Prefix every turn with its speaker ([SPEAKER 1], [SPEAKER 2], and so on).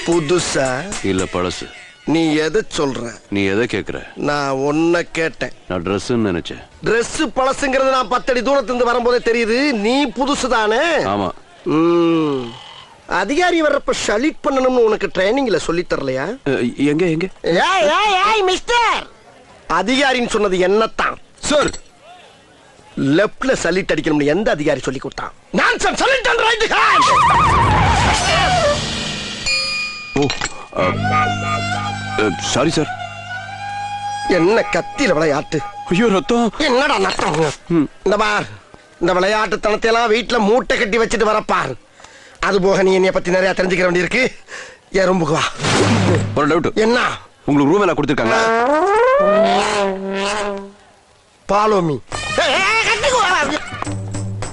[SPEAKER 1] புதுசா
[SPEAKER 2] இல்ல பழசு
[SPEAKER 1] நீ எதை சொல்ற
[SPEAKER 2] நீ எதை கேக்குற
[SPEAKER 1] நான் ஒன்ன கேட்டேன்
[SPEAKER 2] நான் ட்ரெஸ்ன்னு நினைச்சேன்
[SPEAKER 1] Dress பழசுங்கிறது நான் பத்தடி தூரத்துல இருந்து வரும்போதே தெரியுது நீ புதுசு தானே
[SPEAKER 2] ஆமா
[SPEAKER 1] ம். அதிகாரி வர்றப்ப ஷலிட் பண்ணணும்னு உனக்கு ட்ரைனிங்ல சொல்லி தரலையா
[SPEAKER 2] அஹ், எங்க எங்க
[SPEAKER 1] ஏய் ஏய் ஏய் மிஸ்டர் அதிகாரின்னு சொன்னது என்னத்தான்
[SPEAKER 2] சார்
[SPEAKER 1] லெப்ட்ல சலிட் அடிக்கணும்னு எந்த அதிகாரி சொல்லி கொடுத்தான் நான்சன் சலிட் and right hand
[SPEAKER 2] oh sorry sir
[SPEAKER 1] என்ன கத்தியில விளையாட்டு
[SPEAKER 2] ஐயோ ரத்தம்
[SPEAKER 1] என்னடா நட்டம் இந்த பார் இந்த விளையாட்டு தனத்தை எல்லாம் வீட்டுல மூட்டை கட்டி வச்சுட்டு வரப்பார் அது போக நீ என்னைய பத்தி நிறைய தெரிஞ்சுக்கிற வேண்டியிருக்கு எறும்புக்கு வா
[SPEAKER 2] ஒரு டவுட்
[SPEAKER 1] என்ன
[SPEAKER 2] உங்களுக்கு ரூம் எல்லாம் கொடுத்துருக்காங்க
[SPEAKER 1] பாலோமி ஏய்